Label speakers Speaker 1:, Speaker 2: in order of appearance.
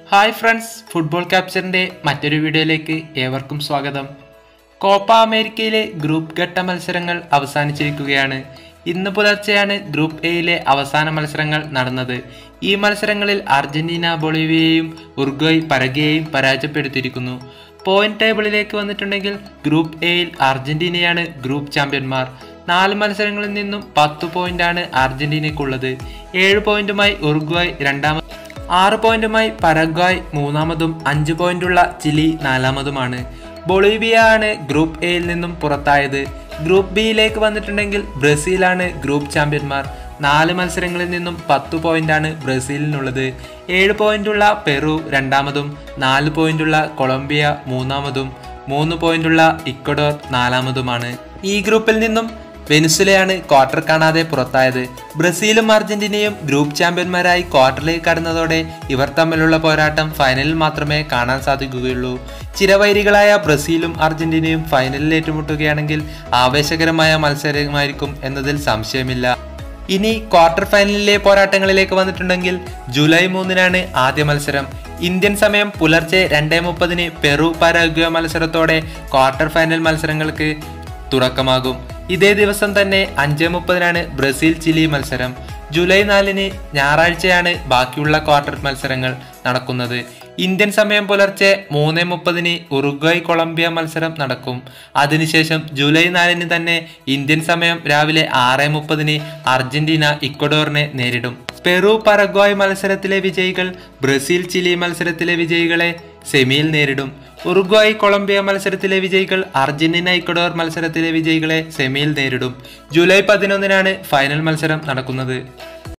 Speaker 1: hi friends football ക്യാപ്ചറിന്റെ മറ്റൊരു വീഡിയോയിലേക്ക് ഏവർക്കും സ്വാഗതം കോപ്പ അമേരിക്കയിലെ ഗ്രൂപ്പ് ഘട്ട മത്സരങ്ങൾ അവസാനിച്ചിരിക്കുകയാണ് ഇന്ന് പുലർച്ചെയാണ് ഗ്രൂപ്പ് എയിലെ അവസാന മത്സരങ്ങൾ നടന്നത് ഈ മത്സരങ്ങളിൽ അർജന്റീന ബൊളീവിയയും ഉറുഗ്വയ് പരഗയെയും പരാജയപ്പെടുത്തിയിരിക്കുന്നു പോയിന്റ് ടേബിളിലേക്ക് വന്നിട്ടുണ്ടെങ്കിൽ ഗ്രൂപ്പ് എയിൽ അർജന്റീനയാണ് ഗ്രൂപ്പ് ചാമ്പ്യന്മാർ നാല് മത്സരങ്ങളിൽ നിന്നും പത്ത് പോയിന്റാണ് അർജന്റീനയ്ക്കുള്ളത് ഏഴ് പോയിന്റുമായി ഉറുഗ്വായ് രണ്ടാമത് ആറ് പോയിന്റുമായി പരഗ്വായ് മൂന്നാമതും അഞ്ച് പോയിന്റുള്ള ചിലി നാലാമതുമാണ് ബൊളീവിയ ആണ് ഗ്രൂപ്പ് എയിൽ നിന്നും പുറത്തായത് ഗ്രൂപ്പ് ബിയിലേക്ക് വന്നിട്ടുണ്ടെങ്കിൽ ബ്രസീലാണ് ഗ്രൂപ്പ് ചാമ്പ്യന്മാർ നാല് മത്സരങ്ങളിൽ നിന്നും പത്ത് പോയിന്റാണ് ബ്രസീലിനുള്ളത് ഏഴ് പോയിന്റുള്ള പെറു രണ്ടാമതും നാല് പോയിന്റുള്ള കൊളംബിയ മൂന്നാമതും മൂന്ന് പോയിന്റുള്ള ഇക്വഡോർ നാലാമതുമാണ് ഈ ഗ്രൂപ്പിൽ നിന്നും വെനുസുലയാണ് ക്വാർട്ടർ കാണാതെ പുറത്തായത് ബ്രസീലും അർജന്റീനയും ഗ്രൂപ്പ് ചാമ്പ്യന്മാരായി ക്വാർട്ടറിലേക്ക് കടന്നതോടെ ഇവർ തമ്മിലുള്ള പോരാട്ടം ഫൈനലിൽ മാത്രമേ കാണാൻ സാധിക്കുകയുള്ളൂ ചിരവൈരികളായ ബ്രസീലും അർജന്റീനയും ഫൈനലിൽ ഏറ്റുമുട്ടുകയാണെങ്കിൽ ആവേശകരമായ മത്സരമായിരിക്കും എന്നതിൽ സംശയമില്ല ഇനി ക്വാർട്ടർ ഫൈനലിലെ പോരാട്ടങ്ങളിലേക്ക് വന്നിട്ടുണ്ടെങ്കിൽ ജൂലൈ മൂന്നിനാണ് ആദ്യ മത്സരം ഇന്ത്യൻ സമയം പുലർച്ചെ രണ്ടേ മുപ്പതിന് പെറു പരാഗ്വ മത്സരത്തോടെ ക്വാർട്ടർ ഫൈനൽ മത്സരങ്ങൾക്ക് തുടക്കമാകും ഇതേ ദിവസം തന്നെ അഞ്ച് മുപ്പതിനാണ് ബ്രസീൽ ചിലി മത്സരം ജൂലൈ നാലിന് ഞായറാഴ്ചയാണ് ബാക്കിയുള്ള ക്വാർട്ടർ മത്സരങ്ങൾ നടക്കുന്നത് ഇന്ത്യൻ സമയം പുലർച്ചെ മൂന്ന് മുപ്പതിന് ഉറുഗ്വായ് കൊളംബിയ മത്സരം നടക്കും അതിനുശേഷം ജൂലൈ നാലിന് തന്നെ ഇന്ത്യൻ സമയം രാവിലെ ആറ് മുപ്പതിന് അർജന്റീന ഇക്വഡോറിനെ നേരിടും പെറു പരഗ്വായ് മത്സരത്തിലെ വിജയികൾ ബ്രസീൽ ചിലി മത്സരത്തിലെ വിജയികളെ സെമിയിൽ നേരിടും ഉറുഗ്വായ് കൊളംബിയ മത്സരത്തിലെ വിജയികൾ അർജന്റീന ഇക്വഡോർ മത്സരത്തിലെ വിജയികളെ സെമിയിൽ നേരിടും ജൂലൈ പതിനൊന്നിനാണ് ഫൈനൽ മത്സരം നടക്കുന്നത്